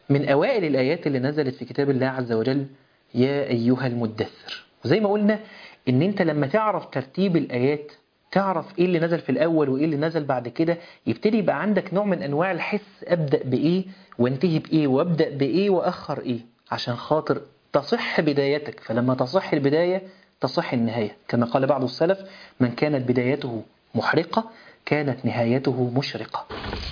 من أوائل الآيات اللي نزلت في كتاب الله عز وجل يا أيها المدثر وزي ما قلنا إن أنت لما تعرف ترتيب الآيات تعرف إيه اللي نزل في الأول وإيه اللي نزل بعد كده يبتدي يبقى عندك نوع من أنواع الحس أبدأ بإيه وانتهي بإيه وأبدأ بإيه وأخر إيه عشان خاطر تصح بدايتك فلما تصح البداية تصح النهاية كما قال بعض السلف من كانت بدايته محرقة كانت نهايته مشرقة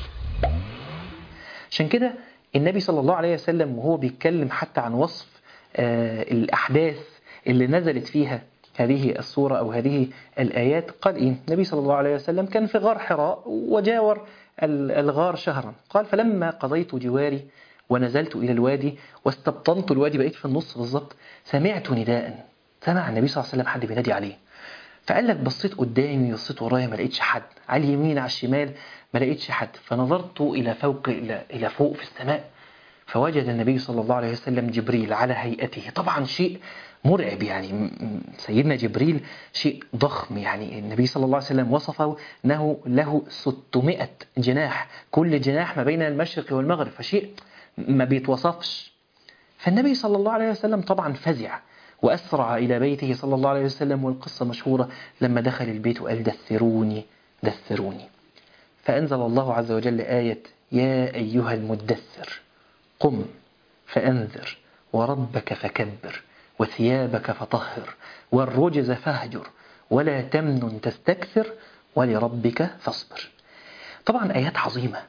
عشان كده النبي صلى الله عليه وسلم وهو بيتكلم حتى عن وصف آه الأحداث اللي نزلت فيها هذه الصورة أو هذه الآيات قال إيه النبي صلى الله عليه وسلم كان في غار حراء وجاور الغار شهرا قال فلما قضيت جواري ونزلت إلى الوادي واستبطنت الوادي بقيت في النص بالظبط سمعت نداء سمع النبي صلى الله عليه وسلم حد بينادي عليه فقال لك بصيت قدامي بصيت ورايا ما لقيتش حد على اليمين على الشمال ما لقيتش حد فنظرت إلى فوق إلى إلى فوق في السماء فوجد النبي صلى الله عليه وسلم جبريل على هيئته طبعا شيء مرعب يعني سيدنا جبريل شيء ضخم يعني النبي صلى الله عليه وسلم وصفه أنه له 600 جناح كل جناح ما بين المشرق والمغرب فشيء ما بيتوصفش فالنبي صلى الله عليه وسلم طبعا فزع وأسرع إلى بيته صلى الله عليه وسلم والقصة مشهورة لما دخل البيت وقال دثروني دثروني فأنزل الله عز وجل آية يا أيها المدثر قم فأنذر وربك فكبر وثيابك فطهر والرجز فاهجر ولا تمنن تستكثر ولربك فاصبر طبعا آيات عظيمة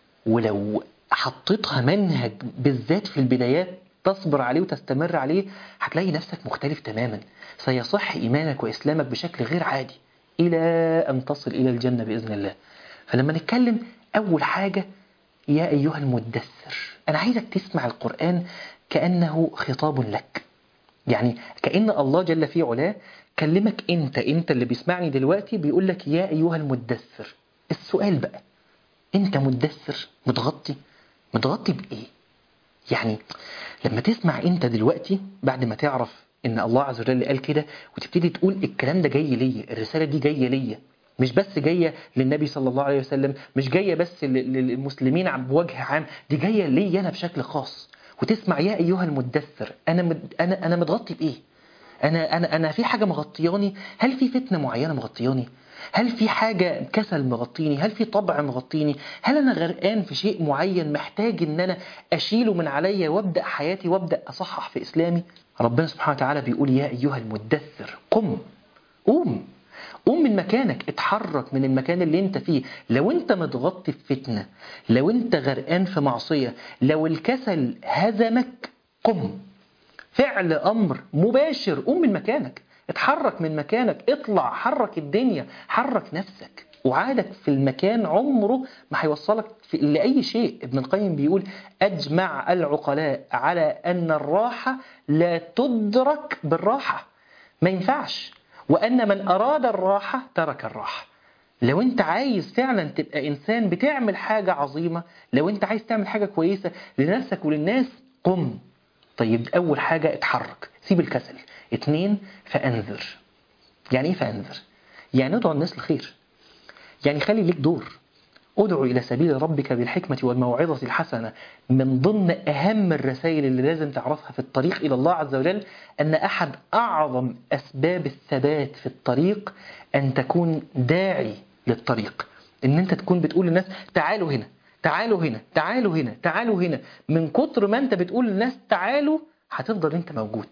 ولو حطيتها منهج بالذات في البدايات تصبر عليه وتستمر عليه هتلاقي نفسك مختلف تماما سيصح إيمانك وإسلامك بشكل غير عادي إلى أن تصل إلى الجنة بإذن الله فلما نتكلم أول حاجة يا أيها المدثر أنا عايزك تسمع القرآن كأنه خطاب لك يعني كأن الله جل في علاه كلمك أنت أنت اللي بيسمعني دلوقتي بيقول لك يا أيها المدثر السؤال بقى أنت مدثر متغطي متغطي بإيه يعني لما تسمع أنت دلوقتي بعد ما تعرف ان الله عز وجل قال كده وتبتدي تقول الكلام ده جاي ليا الرساله دي جايه ليا مش بس جايه للنبي صلى الله عليه وسلم مش جايه بس للمسلمين بوجه عام دي جايه ليا انا بشكل خاص وتسمع يا ايها المدثر انا مد... انا انا متغطي بايه انا انا انا في حاجه مغطياني هل في فتنه معينه مغطياني هل في حاجة كسل مغطيني هل في طبع مغطيني هل أنا غرقان في شيء معين محتاج أن أنا أشيله من عليا وابدأ حياتي وابدأ أصحح في إسلامي ربنا سبحانه وتعالى بيقول يا أيها المدثر قم قوم قوم من مكانك اتحرك من المكان اللي انت فيه لو انت متغطي في فتنة لو انت غرقان في معصية لو الكسل هزمك قم فعل أمر مباشر قوم من مكانك اتحرك من مكانك اطلع حرك الدنيا حرك نفسك وعادك في المكان عمره ما هيوصلك في لأي شيء ابن القيم بيقول أجمع العقلاء على أن الراحة لا تدرك بالراحة ما ينفعش وأن من أراد الراحة ترك الراحة لو انت عايز فعلا تبقى إنسان بتعمل حاجة عظيمة لو انت عايز تعمل حاجة كويسة لنفسك وللناس قم طيب أول حاجة اتحرك سيب الكسل اتنين فأنذر يعني ايه فأنذر يعني ادعو الناس للخير يعني خلي ليك دور ادعو إلى سبيل ربك بالحكمة والموعظة الحسنة من ضمن أهم الرسائل اللي لازم تعرفها في الطريق إلى الله عز وجل أن أحد أعظم أسباب الثبات في الطريق أن تكون داعي للطريق أن أنت تكون بتقول للناس تعالوا هنا تعالوا هنا تعالوا هنا تعالوا هنا من كتر ما أنت بتقول للناس تعالوا هتفضل أنت موجود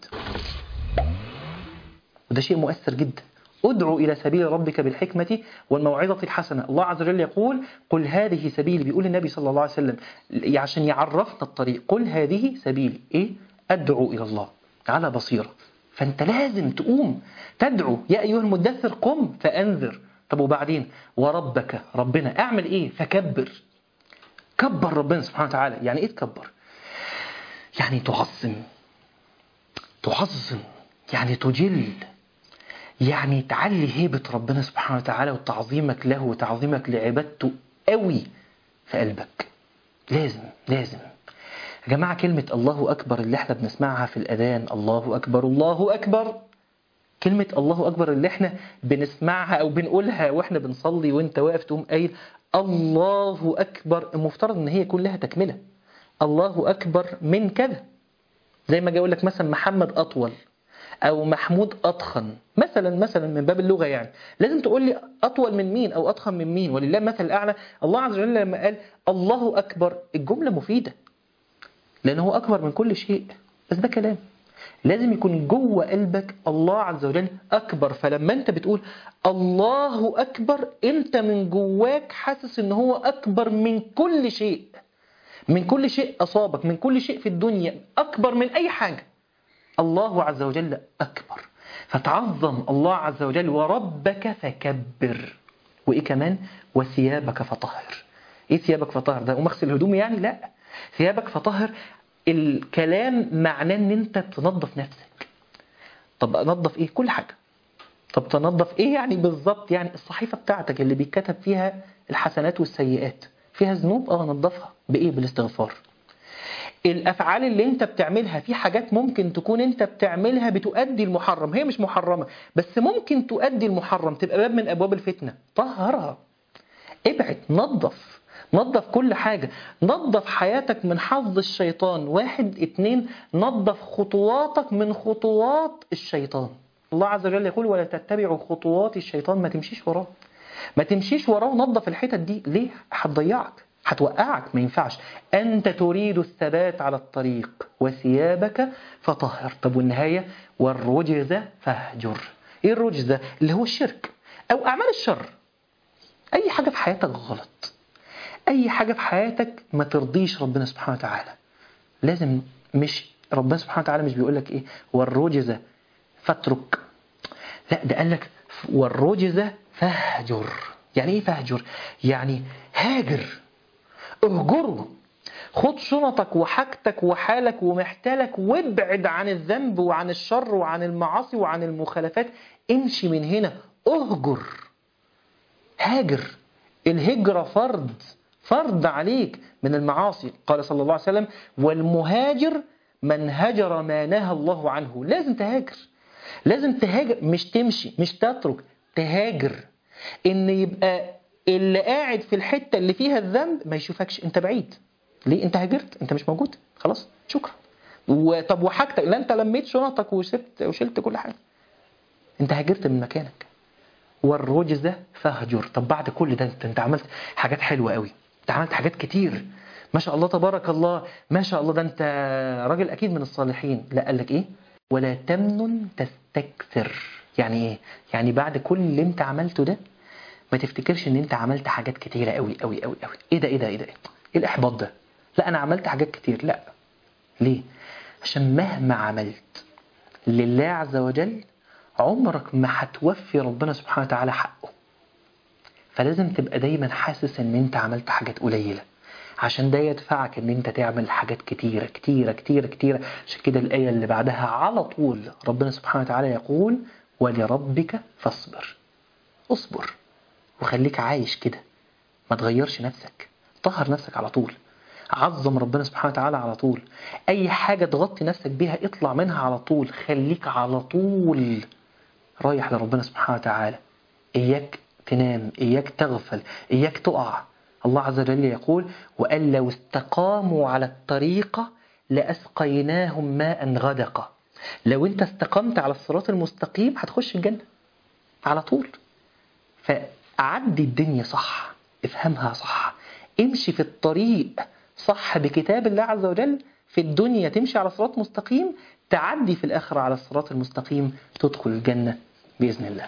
وده شيء مؤثر جدا ادعو إلى سبيل ربك بالحكمة والموعظة الحسنة الله عز وجل يقول قل هذه سبيلي بيقول النبي صلى الله عليه وسلم عشان يعرفنا الطريق قل هذه سبيلي إيه أدعو إلى الله على بصيرة فأنت لازم تقوم تدعو يا أيها المدثر قم فأنذر طب وبعدين وربك ربنا أعمل إيه فكبر كبر ربنا سبحانه وتعالى يعني إيه تكبر يعني تعظم تعظم يعني تجل يعني تعلي هيبة ربنا سبحانه وتعالى وتعظيمك له وتعظيمك لعبادته قوي في قلبك لازم لازم يا جماعة كلمة الله أكبر اللي احنا بنسمعها في الأذان الله أكبر الله أكبر كلمة الله أكبر اللي احنا بنسمعها أو بنقولها واحنا بنصلي وانت واقف تقوم قايل الله أكبر المفترض ان هي يكون لها تكملة الله أكبر من كذا زي ما جاي يقول لك مثلا محمد أطول أو محمود أضخم مثلا مثلا من باب اللغة يعني لازم تقول لي أطول من مين أو أضخم من مين ولله المثل الأعلى الله عز وجل لما قال الله أكبر الجملة مفيدة لأن هو أكبر من كل شيء بس ده كلام لازم يكون جوه قلبك الله عز وجل أكبر فلما أنت بتقول الله أكبر أنت من جواك حاسس أن هو أكبر من كل شيء من كل شيء أصابك من كل شيء في الدنيا أكبر من أي حاجة الله عز وجل أكبر فتعظم الله عز وجل وربك فكبر وإيه كمان وثيابك فطهر إيه ثيابك فطهر ده ومغسل الهدوم يعني لا ثيابك فطهر الكلام معناه ان انت تنظف نفسك طب انظف ايه كل حاجة طب تنظف ايه يعني بالظبط يعني الصحيفة بتاعتك اللي بيتكتب فيها الحسنات والسيئات فيها ذنوب اه نظفها بايه بالاستغفار الافعال اللي انت بتعملها في حاجات ممكن تكون انت بتعملها بتؤدي المحرم هي مش محرمة بس ممكن تؤدي المحرم تبقى باب من ابواب الفتنة طهرها ابعد نظف نظف كل حاجة نظف حياتك من حظ الشيطان واحد اتنين نظف خطواتك من خطوات الشيطان الله عز وجل يقول ولا تتبعوا خطوات الشيطان ما تمشيش وراه ما تمشيش وراه ونظف الحتت دي ليه هتضيعك هتوقعك ما ينفعش أنت تريد الثبات على الطريق وثيابك فطهر طب والنهاية والرجز فاهجر ايه الرجز ده اللي هو الشرك او اعمال الشر اي حاجة في حياتك غلط اي حاجة في حياتك ما ترضيش ربنا سبحانه وتعالى لازم مش ربنا سبحانه وتعالى مش بيقول لك ايه والرجز فاترك لا ده قال لك والرجز فاهجر يعني ايه فاهجر يعني هاجر اهجره خد شنطك وحاجتك وحالك ومحتالك وابعد عن الذنب وعن الشر وعن المعاصي وعن المخالفات امشي من هنا اهجر هاجر الهجرة فرض فرض عليك من المعاصي قال صلى الله عليه وسلم والمهاجر من هجر ما نهى الله عنه لازم تهاجر لازم تهاجر مش تمشي مش تترك تهاجر ان يبقى اللي قاعد في الحتة اللي فيها الذنب ما يشوفكش انت بعيد ليه انت هاجرت انت مش موجود خلاص شكرا وطب وحاجتك لا انت لميت شنطك وسبت وشلت كل حاجة انت هاجرت من مكانك والرجز فاهجر طب بعد كل ده انت, انت عملت حاجات حلوة قوي انت عملت حاجات كتير ما شاء الله تبارك الله ما شاء الله ده انت راجل اكيد من الصالحين لا قال لك ايه ولا تمنن تستكثر يعني ايه يعني بعد كل اللي انت عملته ده ما تفتكرش ان انت عملت حاجات كتيرة قوي قوي قوي قوي ايه ده ايه ده ايه ده ايه الاحباط ده لا انا عملت حاجات كتير لا ليه عشان مهما عملت لله عز وجل عمرك ما هتوفي ربنا سبحانه وتعالى حقه فلازم تبقى دايما حاسس ان انت عملت حاجات قليلة عشان ده يدفعك ان انت تعمل حاجات كتيرة كتيرة كتيرة كتيرة عشان كده الآية اللي بعدها على طول ربنا سبحانه وتعالى يقول ولربك فاصبر اصبر وخليك عايش كده ما تغيرش نفسك طهر نفسك على طول عظم ربنا سبحانه وتعالى على طول اي حاجة تغطي نفسك بيها اطلع منها على طول خليك على طول رايح لربنا سبحانه وتعالى اياك تنام اياك تغفل اياك تقع الله عز وجل يقول وأن لو استقاموا على الطريقة لأسقيناهم ماء غدقا لو انت استقمت على الصراط المستقيم هتخش الجنة على طول فعدي الدنيا صح افهمها صح امشي في الطريق صح بكتاب الله عز وجل في الدنيا تمشي على صراط مستقيم تعدي في الآخرة على الصراط المستقيم تدخل الجنة بإذن الله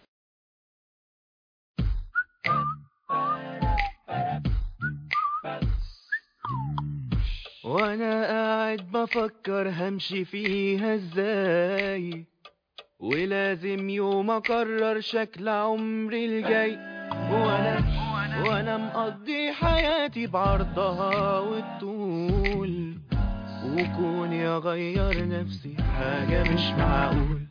وانا قاعد بفكر همشي فيها ازاي ولازم يوم اقرر شكل عمري الجاي وانا وانا مقضي حياتي بعرضها والطول وكوني اغير نفسي حاجة مش معقول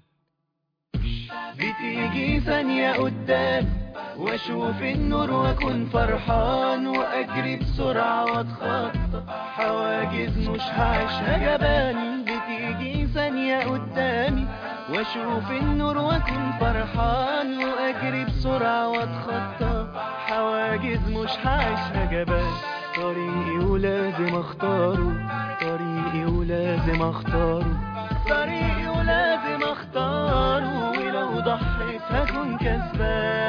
بتيجي ثانية قدام واشوف النور واكون فرحان واجري بسرعة واتخطى حواجز مش هعيشها جبان بتيجي ثانية قدامي واشوف النور واكون فرحان واجري بسرعة واتخطى حواجز مش هعيشها جبان طريقي ولازم اختاره طريقي ولازم اختاره طريقي ولازم اختاره ولو ضحيت هكون كسبان